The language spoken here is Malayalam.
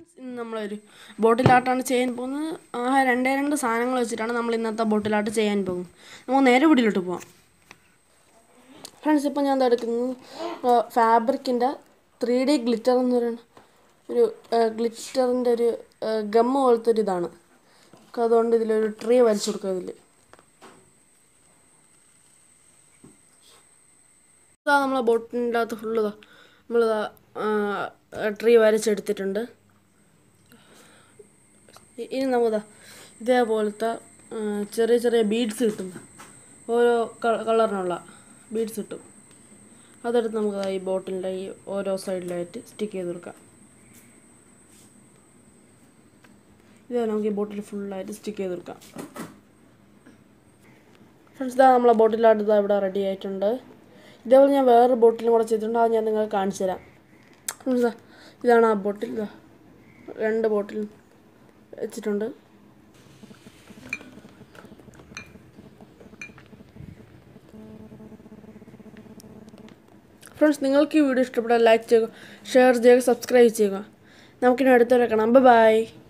ഫ്രണ്ട്സ് ഇന്ന് നമ്മളൊരു ബോട്ടിലാട്ടാണ് ചെയ്യാൻ പോകുന്നത് ആ രണ്ടേ രണ്ട് സാധനങ്ങൾ വെച്ചിട്ടാണ് നമ്മൾ ഇന്നത്തെ ബോട്ടിലാട്ട് ചെയ്യാൻ പോകുന്നത് നമുക്ക് നേരെ വീട്ടിലോട്ട് പോവാം ഫ്രണ്ട്സ് ഇപ്പോൾ ഞാൻ എന്താ എടുക്കുന്നത് ഫാബ്രിക്കിൻ്റെ ത്രീ ഡി ഗ്ലിറ്റർ എന്ന് പറയുന്ന ഒരു ഗ്ലിറ്ററിൻ്റെ ഒരു ഗമ്മ് പോലത്തെ ഒരു ഇതാണ് നമുക്ക് അതുകൊണ്ട് ഇതിലൊരു ട്രീ വരച്ചു കൊടുക്കുക ഇതിൽ ഇതാ നമ്മളെ ബോട്ടിൻ്റെ അകത്ത് ഫുള്ള് ഇതാ നമ്മളിതാ ട്രീ വരച്ചെടുത്തിട്ടുണ്ട് ഇ- ഇനി നമുക്കിതാ ഇതേപോലത്തെ ആ, ചെറിയ ചെറിയ ബീഡ്സ് കിട്ടും ഓരോ കളറിനുള്ള ബീഡ്സ് കിട്ടും അതെടുത്ത് നമുക്ക് ഈ ബോട്ടിലിൻ്റെ ഈ ഓരോ സൈഡിലായിട്ട് സ്റ്റിക്ക് ചെയ്ത് കൊടുക്കാം ഇത് നമുക്ക് ഈ ബോട്ടിൽ ഫുള്ളായിട്ട് സ്റ്റിക്ക് ചെയ്ത് കൊടുക്കാം ഫ്രണ്ട്സ് ഇതാ നമ്മളെ ബോട്ടിലായിട്ട് ഇതാ ഇവിടെ റെഡി ആയിട്ടുണ്ട് ഇതേപോലെ ഞാൻ വേറൊരു ബോട്ടിലും കൂടെ ചെയ്തിട്ടുണ്ട് അത് ഞാൻ നിങ്ങൾക്ക് കാണിച്ചു തരാം ഫ്രണ്ട്സ് ഇതാ ഇതാണ് ആ ബോട്ടിൽ ഇതാ രണ്ട് ബോട്ടിൽ വെച്ചിട്ടുണ്ട് ഫ്രണ്ട്സ് നിങ്ങൾക്ക് ഈ വീഡിയോ ഇഷ്ടപ്പെട്ടാൽ ലൈക്ക് ചെയ്യുക ഷെയർ ചെയ്യുക സബ്സ്ക്രൈബ് ചെയ്യുക നമുക്കിനി അടുത്തൊരു കാണാം ബൈ